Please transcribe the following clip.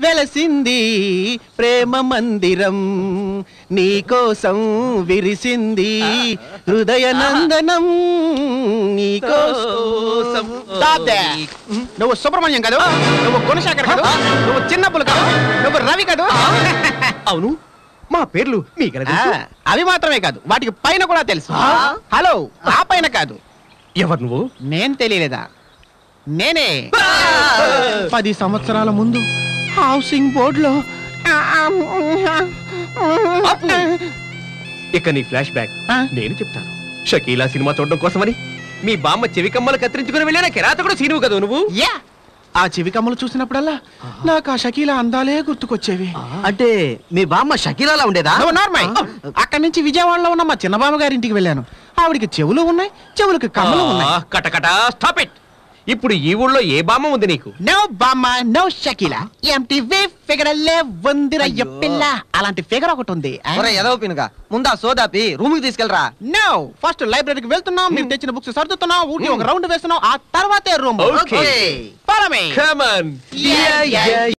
వెలసింది ప్రేమ మందిరం నీకోసం విరిసింది హృదయ నందనం నీకోసం Stop there. నువ్వు సుబ్రహ్మణ్యం కాదు నువ్వు గుణశేఖర్ కాదు నువ్వు చిన్నప్పులు కాదు నువ్వు రవి కాదు అవును మా పేర్లు మీకు ఆ, అవి మాత్రమే కాదు వాటికి పైన కూడా తెలుసు హలో ఆ పైన కాదు ఎవరు నువ్వు నేను తెలియలేదా నేనే పది సంవత్సరాల ముందు హౌసింగ్ బోర్డులో ఆపు. ఇక నీ ఫ్లాష్ బ్యాక్ ఆ? నేను చెప్తాను షకీలా సినిమా చూడడం కోసమని మీ బామ్మ చెవి కమ్మలు కత్తిరించుకుని వెళ్ళిన కిరాతకుడు సీనువు కదా నువ్వు యా ఆ చెవి కమ్మలు చూసినప్పుడల్లా నాకు ఆ షకీల అందాలే గుర్తుకొచ్చేవి అంటే మీ బామ్మ షకీలాలా ఉండేదా నువ్వు నార్మల్ అక్కడి నుంచి విజయవాడలో ఉన్న మా చిన్నబామ్మ గారి ఇంటికి వెళ్ళాను ఆవిడికి చెవులు ఉన్నాయి చెవులకి కమ్మలు ఉన్నాయి ఆ, కటకట స్టాప్ ఇట్ ఇప్పుడు ఈ ఊళ్ళో ఏ బామ్మ ఉంది నీకు నో బామ్మ నో షకీల ఎంటీవీ ఫిగర్ వందిరయ్య పిల్ల అలాంటి ఫిగర్ ఒకటి ఉంది ఒరే ఎదవ పినుగా ముందా సోదాపి రూమ్ కి తీసుకెళ్ళరా నో ఫస్ట్ లైబ్రరీకి వెళ్తున్నాం మీరు తెచ్చిన బుక్స్ సర్దుతున్నాం ఊటి ఒక రౌండ్ వేస్తున్నాం ఆ తర్వాతే room Okay. Follow me Come on. Yeah, yeah,